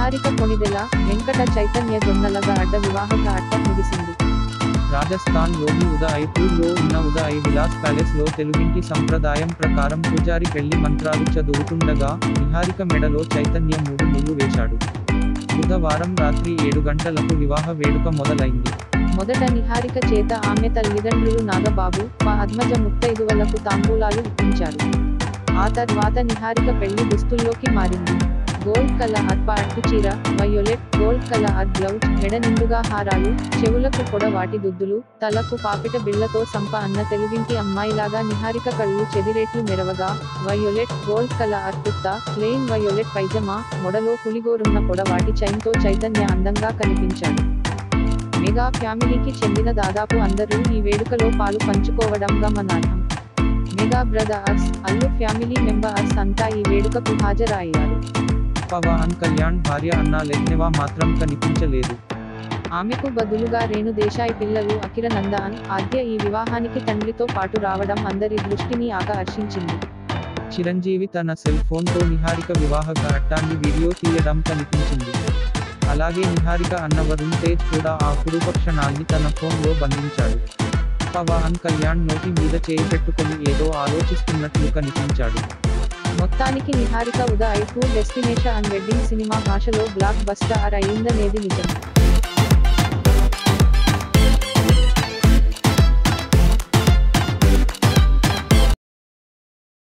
నిహారిక కొణిదెల వెంకట చైతన్య దొన్నలగా అడ్డ వివాహక అట్ట ముగిసింది రాజస్థాన్ లోని ఉదయపూర్ లో ఉన్న ఉదయ్ విలాస్ ప్యాలెస్ లో తెలుగింటి సంప్రదాయం ప్రకారం పూజారి పెళ్లి మంత్రాలు చదువుతుండగా నిహారిక మెడలో చైతన్య మూడు ముళ్ళు వేశాడు బుధవారం రాత్రి ఏడు గంటలకు వివాహ వేడుక మొదలైంది మొదట నిహారిక చేత ఆమె తల్లిదండ్రులు నాగబాబు మా అద్మజ ముత్తైదువలకు తాంబూలాలు ఇప్పించారు ఆ తర్వాత నిహారిక పెళ్లి దుస్తుల్లోకి మారింది గోల్డ్ కల అర్ప అట్టు చీర వయోలెట్ గోల్డ్ కల అర్ బ్లౌజ్ మెడ నిండుగా హారాలు చెవులకు పొడవాటి దుద్దులు తలకు పాపిట బిళ్లతో సంప అన్న తెలుగింటి అమ్మాయిలాగా నిహారిక కళ్ళు చెదిరేట్లు మెరవగా వయోలెట్ గోల్డ్ కల అర్ కుర్తా ప్లెయిన్ వయోలెట్ పైజమా మొడలో పులిగోరున్న పొడవాటి చైన్తో చైతన్య అందంగా కనిపించాడు మెగా ఫ్యామిలీకి చెందిన దాదాపు అందరూ ఈ వేడుకలో పాలు పంచుకోవడం గమనార్హం mega brothers Allu family members అంతా ఈ వేడుకకు హాజరయ్యారు పవన్ కళ్యాణ్ భార్య అన్నా లెగ్నెవా మాత్రం కనిపించలేదు ఆమెకు బదులుగా రేణు దేశాయ్ పిల్లలు అఖిర నందాన్ ఆద్య ఈ వివాహానికి తండ్రితో పాటు రావడం అందరి దృష్టిని ఆకర్షించింది చిరంజీవి తన సెల్ ఫోన్తో నిహారిక వివాహ ఘట్టాన్ని వీడియో తీయడం కనిపించింది అలాగే నిహారిక అన్న వరుణ్ తేజ్ కూడా ఆ కురుప క్షణాన్ని తన ఫోన్లో బంధించాడు పవన్ కళ్యాణ్ నోటి మీద చేయి పెట్టుకొని ఏదో ఆలోచిస్తున్నట్లు కనిపించాడు మొత్తానికి Niharika Uday tour destination and wedding cinema భాషలో బ్లాక్ బస్టర్ అయిందనేది నిజం